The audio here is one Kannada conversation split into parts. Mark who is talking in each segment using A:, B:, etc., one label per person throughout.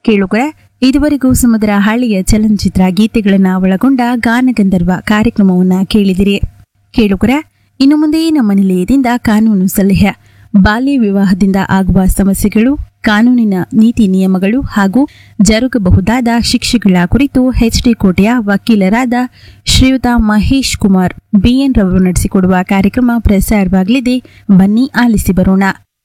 A: ಕೇಳುಗರೆ ಇದುವರೆಗೂ ಸಮುದ್ರ ಹಳ್ಳಿಯ ಚಲನಚಿತ್ರ ಗೀತೆಗಳನ್ನ ಒಳಗೊಂಡ ಗಾನಗಂಧರ್ವ ಕಾರ್ಯಕ್ರಮವನ್ನ ಕೇಳಿದಿರಿ ಕೇಳುಗರೆ ಇನ್ನು ಮುಂದೆ ನಮ್ಮ ನಿಲಯದಿಂದ ಕಾನೂನು ಸಲಹೆ ಬಾಲ್ಯ ವಿವಾಹದಿಂದ ಆಗುವ ಸಮಸ್ಯೆಗಳು ಕಾನೂನಿನ ನೀತಿ ನಿಯಮಗಳು ಹಾಗೂ ಜರುಗಬಹುದಾದ ಶಿಕ್ಷೆಗಳ ಕುರಿತು ಎಚ್ಡಿ ಕೋಟೆಯ ವಕೀಲರಾದ ಶ್ರೀಯುತ ಮಹೇಶ್ ಕುಮಾರ್ ಬಿಎನ್ ರವರು ನಡೆಸಿಕೊಡುವ ಕಾರ್ಯಕ್ರಮ ಪ್ರಸಾರವಾಗಲಿದೆ ಬನ್ನಿ ಆಲಿಸಿ ಬರೋಣ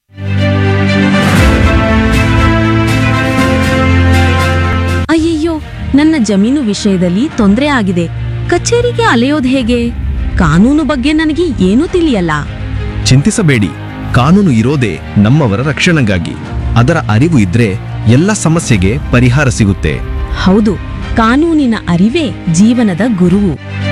B: ಅಯ್ಯಯ್ಯೋ ನನ್ನ ಜಮೀನು ವಿಷಯದಲ್ಲಿ ತೊಂದರೆ ಆಗಿದೆ ಕಚೇರಿಗೆ ಅಲೆಯೋದು ಹೇಗೆ ಕಾನೂನು ಬಗ್ಗೆ ನನಗೆ ಏನೂ ತಿಳಿಯಲ್ಲ
C: ಚಿಂತಿಸಬೇಡಿ ಕಾನೂನು ಇರೋದೇ ನಮ್ಮವರ ರಕ್ಷಣೆಗಾಗಿ ಅದರ ಅರಿವು ಇದ್ರೆ ಎಲ್ಲ ಸಮಸ್ಯೆಗೆ ಪರಿಹಾರ ಸಿಗುತ್ತೆ
B: ಹೌದು ಕಾನೂನಿನ ಅರಿವೇ ಜೀವನದ ಗುರುವು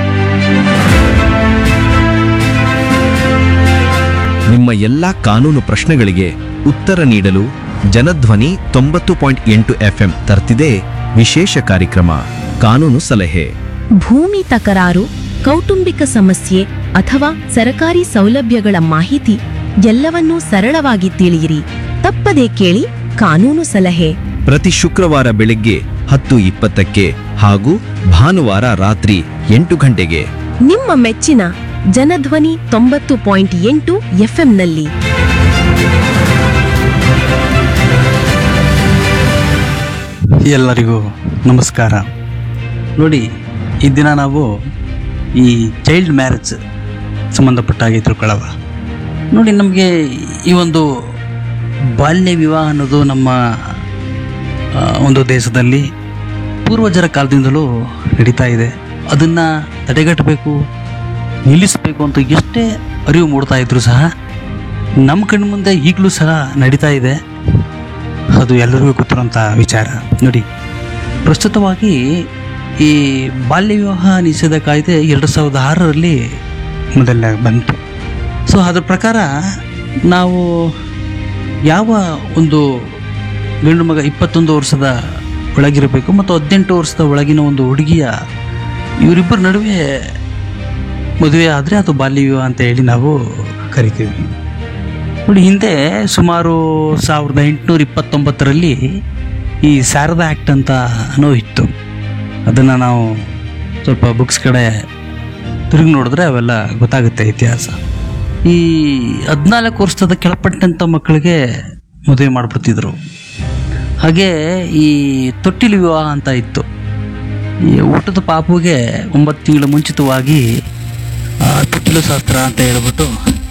C: ನಿಮ್ಮ ಎಲ್ಲಾ ಕಾನೂನು ಪ್ರಶ್ನೆಗಳಿಗೆ ಉತ್ತರ ನೀಡಲು ಜನಧ್ವನಿ ತೊಂಬತ್ತು ಪಾಯಿಂಟ್ ಎಂಟು ಎಫ್ಎಂ ತರ್ತಿದೆ ವಿಶೇಷ ಕಾರ್ಯಕ್ರಮ ಕಾನೂನು ಸಲಹೆ
B: ಭೂಮಿ ತಕರಾರು ಕೌಟುಂಬಿಕ ಸಮಸ್ಯೆ ಅಥವಾ ಸರಕಾರಿ ಸೌಲಭ್ಯಗಳ ಮಾಹಿತಿ ಎಲ್ಲವನ್ನೂ ಸರಳವಾಗಿ ತಿಳಿಯಿರಿ ತಪ್ಪದೇ ಕೇಳಿ ಕಾನೂನು ಸಲಹೆ
C: ಪ್ರತಿ ಶುಕ್ರವಾರ ಬೆಳಗ್ಗೆ ಹತ್ತು ಇಪ್ಪತ್ತಕ್ಕೆ ಹಾಗೂ ಭಾನುವಾರ ರಾತ್ರಿ ಎಂಟು ಗಂಟೆಗೆ
B: ನಿಮ್ಮ ಮೆಚ್ಚಿನ ಜನಧ್ವನಿ ತೊಂಬತ್ತು ಪಾಯಿಂಟ್ ಎಂಟು ಎಫ್ಎಂನಲ್ಲಿ
D: ಎಲ್ಲರಿಗೂ ನಮಸ್ಕಾರ ನೋಡಿ ಈ ದಿನ ನಾವು ಈ ಚೈಲ್ಡ್ ಮ್ಯಾರೇಜ್ ಸಂಬಂಧಪಟ್ಟ ಹಾಗೆ ತಿಳ್ಕೊಳ್ಳವ ನೋಡಿ ನಮಗೆ ಈ ಒಂದು ಬಾಲ್ಯ ವಿವಾಹ ಅನ್ನೋದು ನಮ್ಮ ಆ, ಒಂದು ದೇಶದಲ್ಲಿ ಪೂರ್ವಜರ ಕಾಲದಿಂದಲೂ ನಡೀತಾ ಇದೆ ಅದನ್ನು ತಡೆಗಟ್ಟಬೇಕು ನಿಲ್ಲಿಸಬೇಕು ಅಂತ ಎಷ್ಟೇ ಅರಿವು ಮೂಡ್ತಾ ಇದ್ರು ಸಹ ನಮ್ಮ ಕಣ್ಣು ಮುಂದೆ ಈಗಲೂ ಸಹ ನಡೀತಾ ಇದೆ ಅದು ಎಲ್ಲರಿಗೂ ಗೊತ್ತಿರುವಂಥ ವಿಚಾರ ನೋಡಿ ಪ್ರಸ್ತುತವಾಗಿ ಈ ಬಾಲ್ಯ ವಿವಾಹ ನಿಷೇಧ ಕಾಯ್ದೆ ಎರಡು ಸಾವಿರದ ಆರರಲ್ಲಿ ಮೊದಲನೇ ಬಂತು ಸೊ ಅದ್ರ ಪ್ರಕಾರ ನಾವು ಯಾವ ಒಂದು ಗಂಡು ಮಗ ಇಪ್ಪತ್ತೊಂದು ವರ್ಷದ ಒಳಗಿರಬೇಕು ಮತ್ತು ಹದಿನೆಂಟು ವರ್ಷದ ಒಳಗಿನ ಒಂದು ಹುಡುಗಿಯ ಇವರಿಬ್ಬರ ನಡುವೆ ಮದುವೆ ಆದರೆ ಅದು ಬಾಲ್ಯ ವಿವಾಹ ಅಂತ ಹೇಳಿ ನಾವು ಕರಿತೀವಿ ನೋಡಿ ಹಿಂದೆ ಸುಮಾರು ಸಾವಿರದ ಎಂಟುನೂರ ಇಪ್ಪತ್ತೊಂಬತ್ತರಲ್ಲಿ ಈ ಶಾರದಾ ಆ್ಯಕ್ಟ್ ಅಂತ ಅನ್ನೋ ಇತ್ತು ಅದನ್ನು ನಾವು ಸ್ವಲ್ಪ ಬುಕ್ಸ್ ಕಡೆ ತಿರುಗಿ ನೋಡಿದ್ರೆ ಅವೆಲ್ಲ ಗೊತ್ತಾಗುತ್ತೆ ಇತಿಹಾಸ ಈ ಹದಿನಾಲ್ಕು ವರ್ಷದ ಕೆಳಪಟ್ಟಂಥ ಮಕ್ಕಳಿಗೆ ಮದುವೆ ಮಾಡಿಬಿಡ್ತಿದ್ರು ಹಾಗೆ ಈ ತೊಟ್ಟಿಲು ವಿವಾಹ ಅಂತ ಇತ್ತು ಈ ಊಟದ ಪಾಪುಗೆ ಒಂಬತ್ತು ತಿಂಗಳ ಮುಂಚಿತವಾಗಿ ಆ, ತೊಟ್ಟಿಲು ಶಾಸ್ತ್ರ ಅಂತ ಹೇಳ್ಬಿಟ್ಟು